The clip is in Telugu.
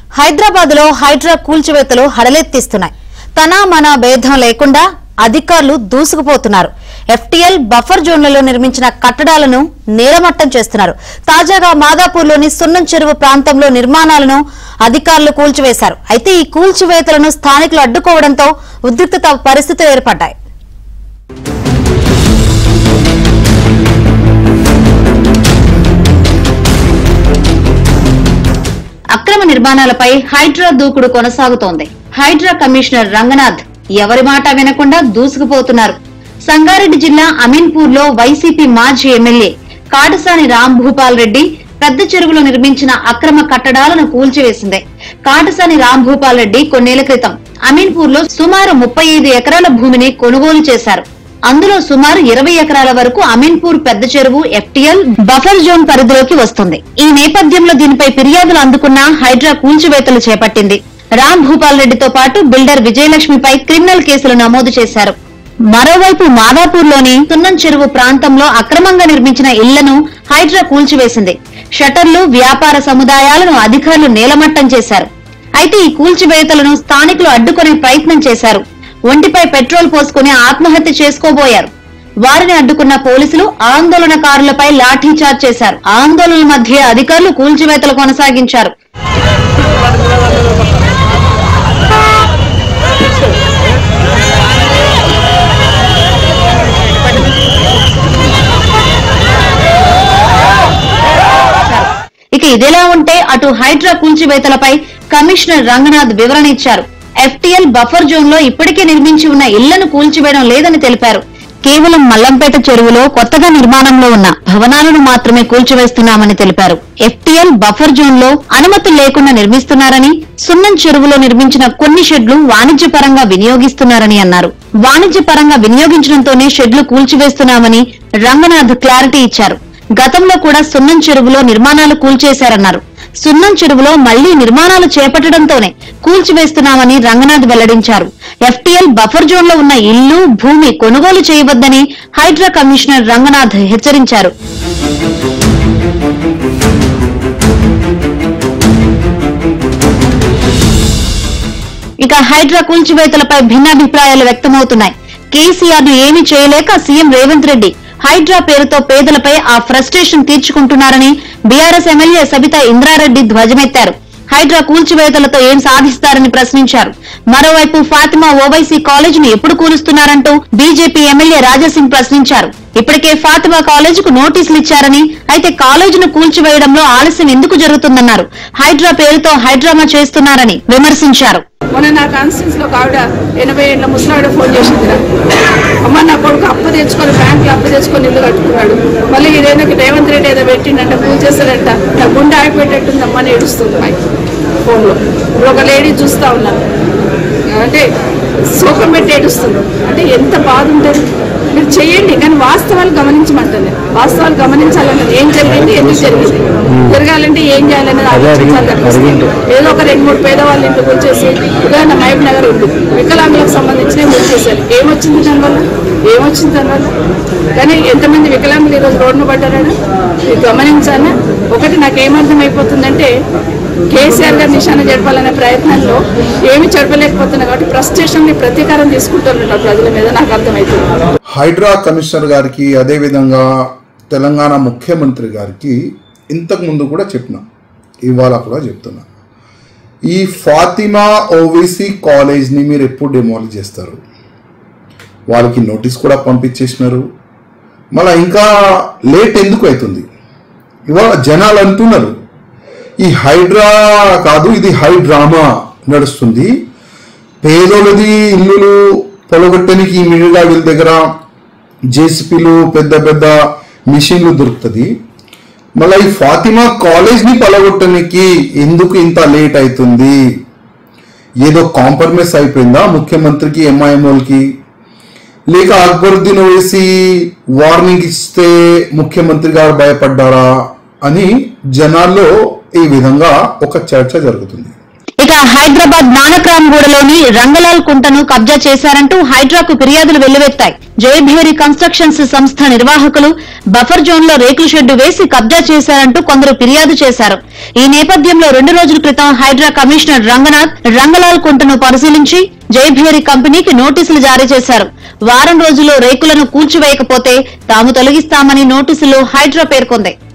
హైదరాబాద్ లో హైడ్రా కూల్చివేతలు హడలెత్తిస్తున్నాయి తన మన భేదం లేకుండా అధికారులు దూసుకుపోతున్నారు ఎఫ్టీఎల్ బఫర్ జోన్లలో నిర్మించిన కట్టడాలను నేలమట్టం చేస్తున్నారు తాజాగా మాదాపూర్లోని సున్నం చెరువు ప్రాంతంలో నిర్మాణాలను అధికారులు కూల్చివేశారు అయితే ఈ కూల్చివేతలను స్థానికులు అడ్డుకోవడంతో ఉద్రిక్తత పరిస్థితులు ఏర్పడ్డాయి అక్రమ నిర్మాణాలపై హైడ్రా దూకుడు కొనసాగుతోంది హైడ్రా కమిషనర్ రంగనాథ్ ఎవరి మాట వినకుండా దూసుకుపోతున్నారు సంగారెడ్డి జిల్లా అమీన్పూర్ లో వైసీపీ మాజీ ఎమ్మెల్యే కాటసాని రాంభూపాల్ రెడ్డి పెద్ద చెరువులో నిర్మించిన అక్రమ కట్టడాలను కూల్చివేసింది కాటసాని రాంభూపాల్ రెడ్డి కొన్నేళ్ల క్రితం అమీన్పూర్ లో సుమారు ముప్పై ఐదు ఎకరాల భూమిని కొనుగోలు చేశారు అందులో సుమారు ఇరవై ఎకరాల వరకు అమీన్పూర్ పెద్ద చెరువు ఎఫ్టీఎల్ బఫర్ జోన్ పరిధిలోకి వస్తుంది ఈ నేపథ్యంలో దీనిపై ఫిర్యాదులు అందుకున్న హైడ్రా కూల్చివేతలు చేపట్టింది రామ్ భూపాల్ రెడ్డితో పాటు బిల్డర్ విజయలక్ష్మిపై క్రిమినల్ కేసులు నమోదు చేశారు మరోవైపు మాదాపూర్లోని సున్నం చెరువు ప్రాంతంలో అక్రమంగా నిర్మించిన ఇళ్లను హైడ్రా కూల్చివేసింది షటర్లు వ్యాపార సముదాయాలను అధికారులు నేలమట్టం చేశారు అయితే ఈ కూల్చివేతలను స్థానికులు అడ్డుకునే ప్రయత్నం చేశారు ఒంటిపై పెట్రోల్ పోసుకుని ఆత్మహత్య చేసుకోబోయారు వారిని అడ్డుకున్న పోలీసులు ఆందోళనకారులపై లాఠీచార్జ్ చేశారు ఆందోళనల మధ్య అధికారులు కూల్చివేతలు కొనసాగించారు ఇక ఇదిలా ఉంటే అటు హైడ్రా కూల్చివేతలపై కమిషనర్ రంగనాథ్ వివరణ ఇచ్చారు ఎఫ్టీఎల్ బఫర్ జోన్ లో ఇప్పటికే నిర్మించి ఉన్న ఇళ్లను కూల్చివేయడం లేదని తెలిపారు కేవలం మల్లంపేట చెరువులో కొత్తగా నిర్మాణంలో ఉన్న భవనాలను మాత్రమే కూల్చివేస్తున్నామని తెలిపారు ఎఫ్టీఎల్ బఫర్ జోన్ లో అనుమతులు లేకుండా నిర్మిస్తున్నారని సున్నం చెరువులో నిర్మించిన కొన్ని షెడ్లు వాణిజ్యపరంగా వినియోగిస్తున్నారని అన్నారు వాణిజ్యపరంగా వినియోగించడంతోనే షెడ్లు కూల్చివేస్తున్నామని రంగనాథ్ క్లారిటీ ఇచ్చారు గతంలో కూడా సున్నం చెరువులో నిర్మాణాలు కూల్చేశారన్నారు సున్నం చెరువులో మళ్లీ నిర్మాణాలు చేపట్టడంతోనే కూల్చివేస్తున్నామని రంగనాథ్ వెల్లడించారు ఎఫ్టీఎల్ బఫర్ జోన్ లో ఉన్న ఇల్లు భూమి కొనుగోలు చేయవద్దని హైడ్రా కమిషనర్ రంగనాథ్ హెచ్చరించారు ఇక హైడ్రా కూల్చివేతలపై భిన్నాభిప్రాయాలు వ్యక్తమవుతున్నాయి కేసీఆర్ ను ఏమీ చేయలేక సీఎం రేవంత్ రెడ్డి హైడ్రా పేరుతో పేదలపై ఆ ఫ్రస్ట్రేషన్ తీర్చుకుంటున్నారని బీఆర్ఎస్ ఎమ్మెల్యే సబితా ఇంద్రారెడ్డి ధ్వజమెత్తారు హైడ్రా కూల్చివేతలతో ఏం సాధిస్తారని ప్రశ్నించారు మరోవైపు ఫాతిమా ఓవైసీ కాలేజీని ఎప్పుడు కూలుస్తున్నారంటూ బీజేపీ ఎమ్మెల్యే రాజాసింగ్ ప్రశ్నించారు ఇప్పటికే ఫాతిమా కాలేజీకు నోటీసులు ఇచ్చారని అయితే కాలేజీను కూల్చివేయడంలో ఆలస్యం ఎందుకు జరుగుతుందన్నారు హైడ్రా పేరుతో హైడ్రామా చేస్తున్నారని విమర్శించారు మొన్న నా కాన్స్టిట్యూన్స్ లో ఒక ఆవిడ ఎనభై ఏళ్ళ ముసలావిడ ఫోన్ చేసింది నాకు అమ్మ నా కొడుకు అప్పు తెచ్చుకొని బ్యాంకులో అప్పు తెచ్చుకొని ఇల్లు కట్టుకున్నాడు మళ్ళీ ఇదేదో రేవంత్ రెడ్డి ఏదో పెట్టిండంట పూజ చేస్తాడంట నా గుండె ఆగిపెట్టేట్టుందమ్మా అని ఏడుస్తుంది మైక్ ఫోన్లో ఇప్పుడు ఒక లేడీ చూస్తా ఉన్నాను అంటే శోకం పెట్టి ఏడుస్తుంది అంటే ఎంత బాధ ఉంటుంది మీరు చేయండి కానీ వాస్తవాలు గమనించమంటుంది వాస్తవాలు గమనించాలన్నది ఏం జరిగింది ఎందుకు జరిగింది జరగాలంటే ఏం చేయాలనేది ఆలోచించాలి తప్పిస్తే ఏదో ఒక రెండు మూడు పేదవాళ్ళ ఇంటికి వచ్చేసి ఉదాహరణ మహబ్ నగర్ ఉంది వికలాంగులకు సంబంధించిన వచ్చేసారు ఏమొచ్చింది దానివల్ల ఏమొచ్చింది దానివల్ల కానీ ఎంతమంది వికలాంగులు ఈరోజు రోడ్డున పడ్డారని మీరు గమనించాలా ఒకటి నాకు ఏమర్థం అయిపోతుందంటే కేసీఆర్ గారు నిశాన జడపాలనే ప్రయత్నంలో ఏమి జడపలేకపోతున్నా కాబట్టి ఫ్రస్ట్రేషన్ ప్రతీకారం తీసుకుంటున్నారు ప్రజల మీద నాకు అర్థమవుతుంది హైడ్రా కమిషనర్ గారికి అదేవిధంగా తెలంగాణ ముఖ్యమంత్రి గారికి ఇంతకు ముందు కూడా చెప్పిన ఇవాళ కూడా చెప్తున్నా ఈ ఫాతిమా ఓవైసీ కాలేజ్ని మీరు ఎప్పుడు డెమాలిష్ చేస్తారు వాళ్ళకి నోటీస్ కూడా పంపించేసినారు మళ్ళీ ఇంకా లేట్ ఎందుకు అవుతుంది ఇవాళ జనాలు అంటున్నారు ఈ హైడ్రా కాదు ఇది హైడ్రామా నడుస్తుంది పేదోళ్ళది ఇల్లులు పొలగొట్టడానికి మిడిగా వీళ్ళ దగ్గర జేసీపీలు పెద్ద పెద్ద మిషన్లు దొరుకుతుంది మళ్ళీ ఈ ఫాతిమా కాలేజ్ని పలగొట్టడానికి ఎందుకు ఇంత లేట్ అవుతుంది ఏదో కాంప్రమైజ్ అయిపోయిందా ముఖ్యమంత్రికి ఎంఐఎంఓలకి లేక అక్బరుద్దీన్ ఓవైసీ వార్నింగ్ ఇస్తే ముఖ్యమంత్రి గారు భయపడ్డారా అని జనాల్లో ఈ విధంగా ఒక చర్చ జరుగుతుంది ఇక హైదరాబాద్ నానక్రామ్గూడలోని రంగలాల్ కుంటను కబ్జా చేశారంటూ హైడ్రాకు ఫిర్యాదులు వెల్లువెత్తాయి జయభేరి కన్స్ట్రక్షన్స్ సంస్థ నిర్వాహకులు బఫర్ జోన్ లో రేకుల షెడ్డు వేసి కబ్జా చేశారంటూ కొందరు ఫిర్యాదు చేశారు ఈ నేపథ్యంలో రెండు రోజుల క్రితం హైడ్రా కమిషనర్ రంగనాథ్ రంగలాల్ కుంటను పరిశీలించి జయభేరి కంపెనీకి నోటీసులు జారీ చేశారు వారం రోజుల్లో రేకులను కూల్చివేయకపోతే తాము తొలగిస్తామని నోటీసులో హైడ్రా పేర్కొంది